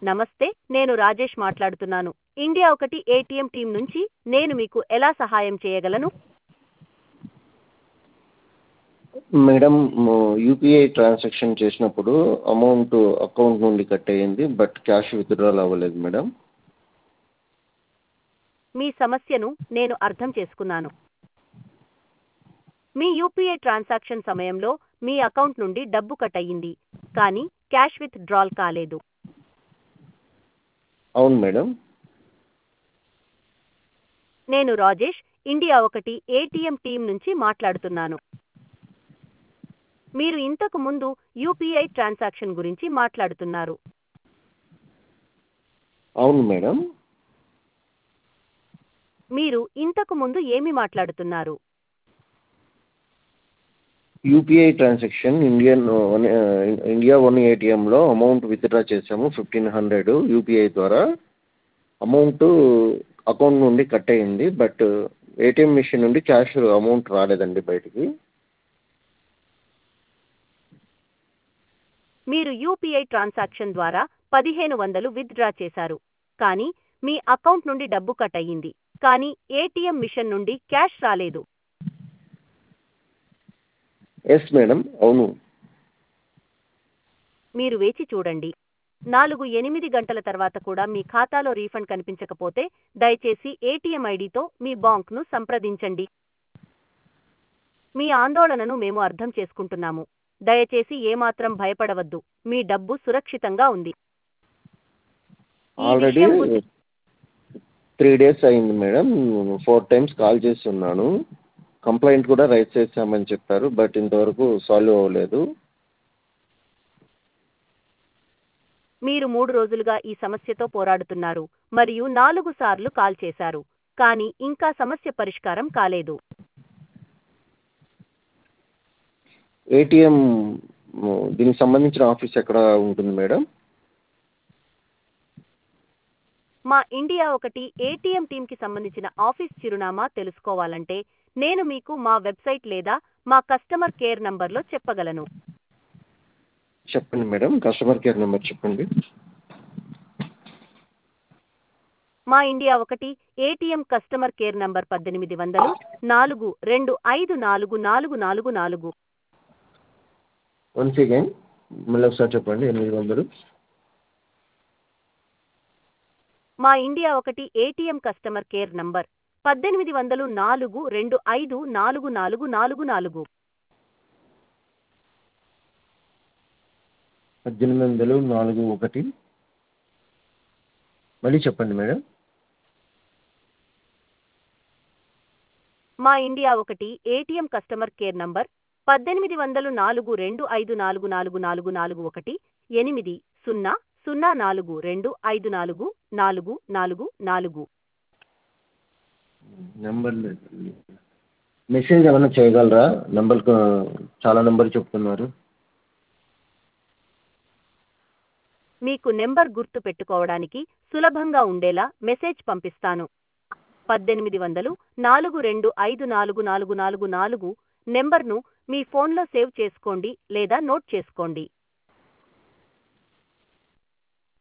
నమస్తే నేను రాజేష్ మాట్లాడుతున్నాను ఇండియా ఒకటి ఏటీఎం టీం నుంచి నేను మీకు ఎలా సహాయం చేయగలను మేడం యూపీఐ ట్రాన్సాక్షన్ చేసినప్పుడు అమౌంట్ అకౌంట్ నుండి కట్ అయ్యింది బట్ క్యాష్ విత్డ్రాల్ అవ్వలేదు మేడం మీ సమస్యను నేను అర్థం చేసుకున్నాను మీ యూపీఐ ట్రాన్సాక్షన్ సమయంలో మీ అకౌంట్ నుండి డబ్బు కట్ అయ్యింది కానీ క్యాష్ విత్ డ్రాల్ కాలేదు అవును మేడం నేను రాజేష్ ఇండియా ఒకటి ఏటీఎం టీం నుంచి మాట్లాడుతున్నాను మీరు ఇంతకు ముందు యూపీఐ ట్రాన్సాక్షన్ గురించి మాట్లాడుతున్నారు అవును మేడం మీరు ఇంతకు ముందు ఏమి మాట్లాడుతున్నారు UPI transaction Indian one India one ఏటీఎంలో అమౌంట్ విత్డ్రా చేసాము ఫిఫ్టీన్ హండ్రెడ్ యూపీఐ ద్వారా అమౌంట్ అకౌంట్ నుండి కట్ అయ్యింది బట్ ఏటీఎం మిషన్ నుండి క్యాష్ అమౌంట్ రాలేదండి బయటికి మీరు యూపీఐ ట్రాన్సాక్షన్ ద్వారా పదిహేను వందలు విత్డ్రా చేశారు కానీ మీ అకౌంట్ నుండి డబ్బు కట్ అయ్యింది కానీ ఏటీఎం మిషన్ నుండి క్యాష్ రాలేదు ఎస్ మేడం అవును మీరు వేచి చూడండి నాలుగు ఎనిమిది గంటల తర్వాత కూడా మీ ఖాతాలో రీఫండ్ కనిపించకపోతే దయచేసి ఏటీఎం ఐడితో మీ బాంక్ను సంప్రదించండి మీ ఆందోళనను మేము అర్థం చేసుకుంటున్నాము దయచేసి ఏమాత్రం భయపడవద్దు మీ డబ్బు సురక్షితంగా ఉంది ఈ ఆల్రెడీ విషయం గురించి- త్రీ డేస్ అయింది మేడం ఫోర్ టైమ్స్ కాల్ చేస్తున్నాను కంప్లైంట్ కూడా రైజ్ చేశామని చెప్పారు బట్ ఇంతవరకు సాల్వ్ అవ్వలేదు మీరు మూడు రోజులుగా ఈ సమస్యతో పోరాడుతున్నారు మరియు నాలుగు సార్లు కాల్ చేశారు కానీ ఇంకా సమస్య పరిష్కారం కాలేదు ఏటీఎం దీనికి సంబంధించిన ఆఫీస్ ఎక్కడ ఉంటుంది మేడం మా ఇండియా ఒకటి ఏటీఎం టీంకి సంబంధించిన ఆఫీస్ చిరునామా తెలుసుకోవాలంటే నేను మీకు మా వెబ్సైట్ లేదా మా కస్టమర్ కేర్ నంబర్లో చెప్పగలను చెప్పండి మేడం కస్టమర్ కేర్ నెంబర్ చెప్పండి మా ఇండియా ఒకటి ఏటీఎం కస్టమర్ కేర్ నంబర్ పద్దెనిమిది వందలు నాలుగు రెండు ఐదు నాలుగు నాలుగు నాలుగు నాలుగు వన్స్ అగైన్ మళ్ళీ ఒకసారి చెప్పండి ఎనిమిది వందలు మా ఇండియా ఒకటి ఏటీఎం కస్టమర్ కేర్ నంబర్ పద్దెనిమిది వందలు నాలుగు రెండు ఐదు నాలుగు నాలుగు నాలుగు నాలుగు పద్దెనిమిది వందలు నాలుగు ఒకటి మళ్ళీ చెప్పండి మేడం మా ఇండియా ఒకటి ఏటీఎం కస్టమర్ కేర్ నంబర్ పద్దెనిమిది వందలు నాలుగు రెండు ఐదు నాలుగు నాలుగు నాలుగు నాలుగు ఒకటి ఎనిమిది సున్నా సున్నా నాలుగు రెండు ఐదు నాలుగు నాలుగు నాలుగు నాలుగు నెంబర్ మెసేజ్ ఏమైనా చేయగలరా నెంబర్ చాలా నెంబర్ చెప్తున్నారు మీకు నెంబర్ గుర్తు పెట్టుకోవడానికి సులభంగా ఉండేలా మెసేజ్ పంపిస్తాను పద్దెనిమిది వందలు నాలుగు రెండు ఐదు నాలుగు నాలుగు నాలుగు నాలుగు నెంబర్ను మీ ఫోన్లో సేవ్ చేసుకోండి లేదా నోట్ చేసుకోండి